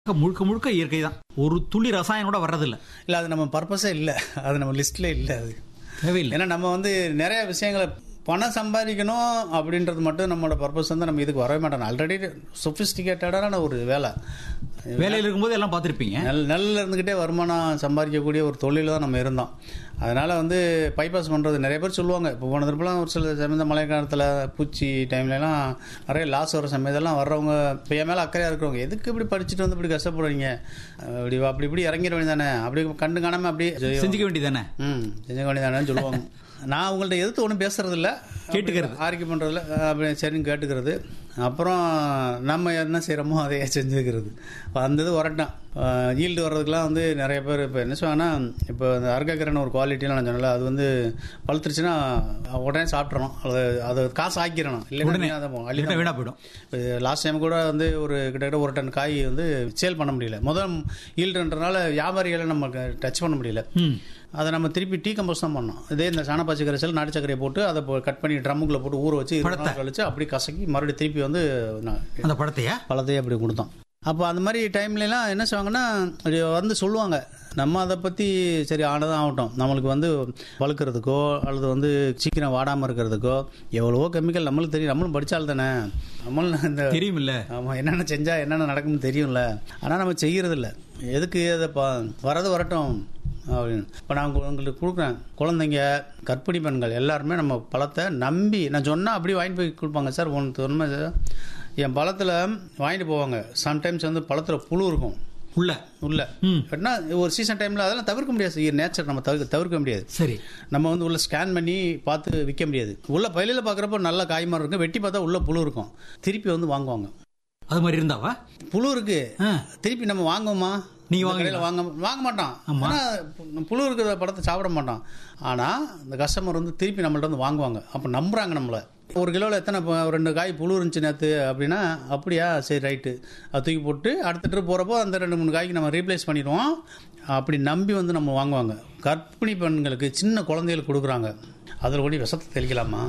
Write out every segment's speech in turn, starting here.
முழுக்க முழுக்க இயற்கை தான் ஒரு துளி ரசாயனம் கூட வர்றதில்ல இல்லை அது நம்ம பர்பஸே இல்லை அது நம்ம லிஸ்ட்ல இல்லை அது தேவையில்லை ஏன்னா நம்ம வந்து நிறைய விஷயங்களை பணம் சம்பாதிக்கணும் அப்படின்றது மட்டும் நம்மளோட பர்பஸ் வந்து நம்ம இதுக்கு வரவே மாட்டோம் ஆல்ரெடி சொபிஸ்டிகேட்டடான ஒரு வேலை வேலையில் இருக்கும்போது எல்லாம் பார்த்துருப்பீங்க நெல் நெல்லில் இருந்துக்கிட்டே வருமானம் சம்பாதிக்கக்கூடிய ஒரு தொழில் தான் நம்ம இருந்தோம் அதனால் வந்து பைபாஸ் பண்ணுறது நிறைய பேர் சொல்லுவாங்க இப்போ போன திருப்பலாம் ஒரு சில சமயம் மழை காலத்தில் பூச்சி டைம்லலாம் நிறைய லாஸ் வர சமயத்தெல்லாம் வர்றவங்க இப்போ என் மேலே அக்கறையாக இருக்கிறவங்க எதுக்கு இப்படி படிச்சுட்டு வந்து இப்படி கஷ்டப்படுறீங்க இப்படி அப்படி இப்படி இறங்கிட வேண்டியதானே அப்படி கண்டு காணாமல் அப்படியே செஞ்சுக்க வேண்டியதானே ம் செஞ்ச வேண்டியதானேன்னு சொல்லுவாங்க நான் உங்கள்ட்ட எதிர்த்து ஒன்றும் பேசுறது இல்ல கேட்டுக்கிறது. ஆர்கியூ பண்ணுறதில்ல அப்படி சரின்னு கேட்டுக்கிறது அப்புறம் நம்ம என்ன செய்கிறோமோ அதையே செஞ்சுக்கிறது அந்த இது வரட்டும் ஈல்டு வர்றதுக்குலாம் வந்து நிறைய பேர் இப்போ என்ன சொல்லுவாங்கன்னா இப்போ இந்த அர்க்கக்கரன் ஒரு குவாலிட்டிலாம் நான் சொன்னல அது வந்து பழுத்துருச்சுன்னா உடனே சாப்பிட்றணும் அது அது காசு ஆக்கிடணும் உடனே இல்லைன்னா அதை அள்ளி இல்லைன்னா வீணா போயிடும் லாஸ்ட் டைம் கூட வந்து ஒரு கிட்டத்தட்ட ஒரு டன் காய் வந்து சேல் பண்ண முடியல முதல் ஈல்டுன்றனால வியாபாரிகளை நம்ம டச் பண்ண முடியல ம் அதை நம்ம திருப்பி டீ கம்போஸ் தான் பண்ணோம் இதே இந்த சாணப்பாச்சி கரைசல் நாட்டு சர்க்கரையை போட்டு அதை போ- கட் பண்ணி ட்ரம்முக்குள்ள போட்டு ஊற வச்சு இருபது நாள் கழிச்சு அப்படி கசக்கி மறுபடியும் திருப்பி வந்து நான் அந்த படத்தையா பழத்தையே அப்படி கொடுத்தோம் அப்போ அந்த மாதிரி டைம்லலாம் என்ன செய்வாங்கன்னா அப்படி வந்து சொல்லுவாங்க நம்ம அதை பற்றி சரி ஆனதான் ஆகட்டும் நம்மளுக்கு வந்து வளர்க்குறதுக்கோ அல்லது வந்து சீக்கிரம் வாடாமல் இருக்கிறதுக்கோ எவ்வளவோ கெமிக்கல் நம்மளுக்கு தெரியும் நம்மளும் படித்தால் தானே நம்மளும் இந்த தெரியுமில்ல ஆமாம் என்னென்ன செஞ்சால் என்னென்ன நடக்கும்னு தெரியும்ல ஆனால் நம்ம செய்யறதில்ல எதுக்கு அதை பா வரது வரட்டும் அப்படின்னு இப்போ நான் உங்க- உங்களுக்கு கொடுக்குறேன் குழந்தைங்க கர்ப்பிணி பெண்கள் எல்லாருமே நம்ம பழத்தை நம்பி நான் சொன்னால் அப்படியே வாங்கிட்டு போய் கொடுப்பாங்க சார் ஒன்று உண்மை சார் என் பழத்தில் வாங்கிட்டு போவாங்க சம்டைம்ஸ் வந்து பழத்தில் புழு இருக்கும் உள்ள உள்ள ம் எப்படின்னா ஒரு சீசன் டைமில் அதெல்லாம் தவிர்க்க முடியாது நேச்சர் நம்ம தவிர்க்க தவிர்க்க முடியாது சரி நம்ம வந்து உள்ள ஸ்கேன் பண்ணி பார்த்து விற்க முடியாது உள்ள பயிலில் பார்க்குறப்ப நல்ல காய் மாதிரி இருக்கும் வெட்டி பார்த்தா உள்ள புழு இருக்கும் திருப்பி வந்து வாங்குவாங்க அது மாதிரி இருந்தாவா புழு இருக்கு ஆ. திருப்பி நம்ம வாங்குவோமா நீங்க இந்த கடையில வாங்க வாங்க மாட்டோம் ஆமா. ஆனா பு- புழு இருக்கிற படத்தை சாப்பிட மாட்டோம் ஆனா இந்த கஸ்டமர் வந்து திருப்பி நம்மள்ட்ட வந்து வாங்குவாங்க அப்ப நம்புறாங்க நம்மள ஒரு கிலோவில் எத்தனை ப- ரெண்டு காய் புழு இருந்துச்சு நேற்று அப்படின்னா அப்படியா சரி ரைட்டு அது தூக்கி போட்டு அடுத்த ட்ரிப் போகிறப்போ அந்த ரெண்டு மூணு காய்க்கு நம்ம ரீப்ளேஸ் பண்ணிடுவோம் அப்படி நம்பி வந்து நம்ம வாங்குவாங்க கர்ப்பிணி பெண்களுக்கு சின்ன குழந்தைகளுக்கு கொடுக்குறாங்க அதில் கூட விஷத்தை தெளிக்கலாமா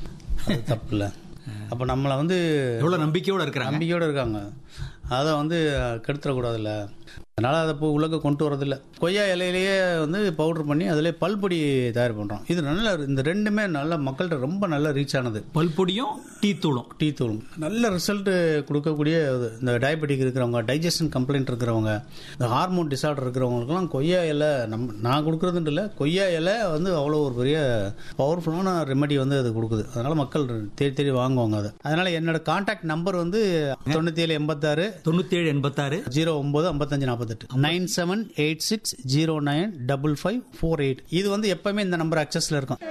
அது தப்பு இல்லை அப்போ நம்மளை வந்து எவ்வளவு நம்பிக்கையோட இருக்கிறாங்க நம்பிக்கையோடு இருக்காங்க அதை வந்து கெடுத்துடக்கூடாதுல்ல அதனால் அதை இப்போ உலக கொண்டு வரதில்ல கொய்யா இலையிலேயே வந்து பவுடர் பண்ணி அதிலே பல்பொடி தயார் பண்ணுறோம் இது நல்ல இந்த ரெண்டுமே நல்ல மக்கள்கிட்ட ரொம்ப நல்ல ரீச் ஆனது பல்பொடியும் டீ தூளும் டீ தூளும் நல்ல ரிசல்ட் கொடுக்கக்கூடிய இது. இந்த டயபெட்டிக் இருக்கிறவங்க டைஜஷன் கம்ப்ளைண்ட் இருக்கிறவங்க இந்த ஹார்மோன் டிசார்டர் இருக்கிறவங்களுக்குலாம் கொய்யா இலை நம்ம நான் கொடுக்குறதுன்ட்டு இல்லை கொய்யா இலை வந்து அவ்வளோ ஒரு பெரிய பவர்ஃபுல்லான ரெமெடி வந்து அது கொடுக்குது அதனால மக்கள் தேடி தேடி வாங்குவாங்க அதை அதனால என்னோட கான்டாக்ட் நம்பர் வந்து தொண்ணூற்றி ஏழு எண்பத்தாறு தொண்ணூத்தி ஏழு எண்பத்தாறு ஜீரோ ஒன்பது ஐம்பத்தஞ்சு நாற்பத்தெட்டு nine seven eight six zero nine double five four eight இது வந்து எப்பவுமே இந்த நம்பர் அக்சஸ்ல இருக்கும்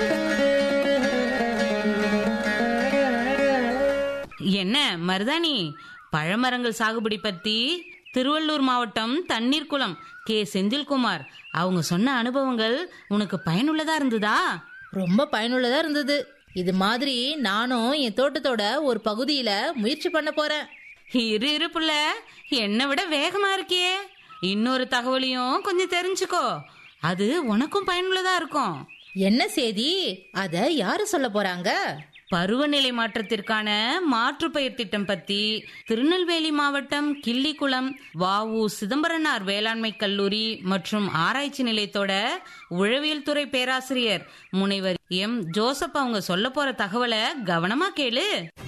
என்ன மருதாணி பழமரங்கள் சாகுபடி பத்தி திருவள்ளூர் மாவட்டம் தண்ணீர் குளம் கே செந்தில்குமார் அவங்க சொன்ன அனுபவங்கள் உனக்கு பயனுள்ளதா இருந்ததா ரொம்ப பயனுள்ளதா இருந்தது இது மாதிரி நானும் என் தோட்டத்தோட ஒரு பகுதியில முயற்சி பண்ண போறேன் இரு இரு புள்ள என்னை விட வேகமா இருக்கே இன்னொரு தகவலையும் கொஞ்சம் தெரிஞ்சுக்கோ அது உனக்கும் பயனுள்ளதா இருக்கும் என்ன செய்தி அத யாரு சொல்ல போறாங்க பருவநிலை மாற்றத்திற்கான மாற்றுப்பயிர் திட்டம் பத்தி திருநெல்வேலி மாவட்டம் கிள்ளிக்குளம் வாவு சிதம்பரனார் வேளாண்மை கல்லூரி மற்றும் ஆராய்ச்சி நிலையத்தோட உழவியல் துறை பேராசிரியர் முனைவர் எம் ஜோசப் அவங்க சொல்ல போற தகவலை கவனமா கேளு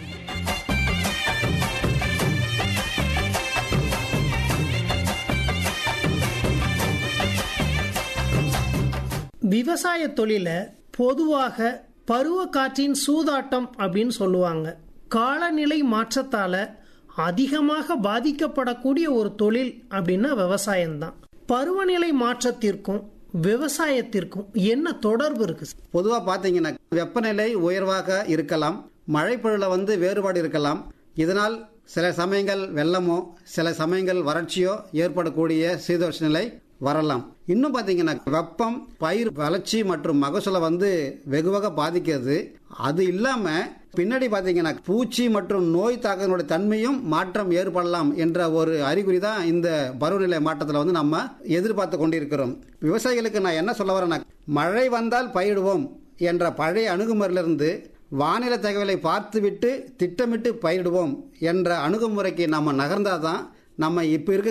விவசாய தொழில பொதுவாக பருவ காற்றின் சூதாட்டம் அப்படின்னு சொல்லுவாங்க காலநிலை மாற்றத்தால அதிகமாக பாதிக்கப்படக்கூடிய ஒரு தொழில் அப்படின்னா விவசாயம்தான் பருவநிலை மாற்றத்திற்கும் விவசாயத்திற்கும் என்ன தொடர்பு இருக்கு சார்? பொதுவாக பார்த்தீங்கன்னா வெப்பநிலை உயர்வாக இருக்கலாம் மழைப்பொழில வந்து வேறுபாடு இருக்கலாம் இதனால் சில சமயங்கள் வெள்ளமோ சில சமயங்கள் வறட்சியோ ஏற்படக்கூடிய சீதோஷ நிலை வரலாம் இன்னும் பார்த்தீங்கன்னா வெப்பம் பயிர் வளர்ச்சி மற்றும் மகசூலை வந்து வெகுவாக பாதிக்கிறது அது இல்லாம பின்னாடி பார்த்தீங்கன்னா பூச்சி மற்றும் நோய் தாக்கத்தினுடைய தன்மையும் மாற்றம் ஏற்படலாம் என்ற ஒரு அறிகுறி தான் இந்த பருவநிலை மாற்றத்தில் வந்து நம்ம எதிர்பார்த்து கொண்டிருக்கிறோம் விவசாயிகளுக்கு நான் என்ன சொல்ல வரேன்னா மழை வந்தால் பயிரிடுவோம் என்ற பழைய அணுகுமுறையிலிருந்து வானிலை தகவலை பார்த்துவிட்டு திட்டமிட்டு பயிரிடுவோம் என்ற அணுகுமுறைக்கு நம்ம நகர்ந்தாதான் நம்ம இப்போ இருக்க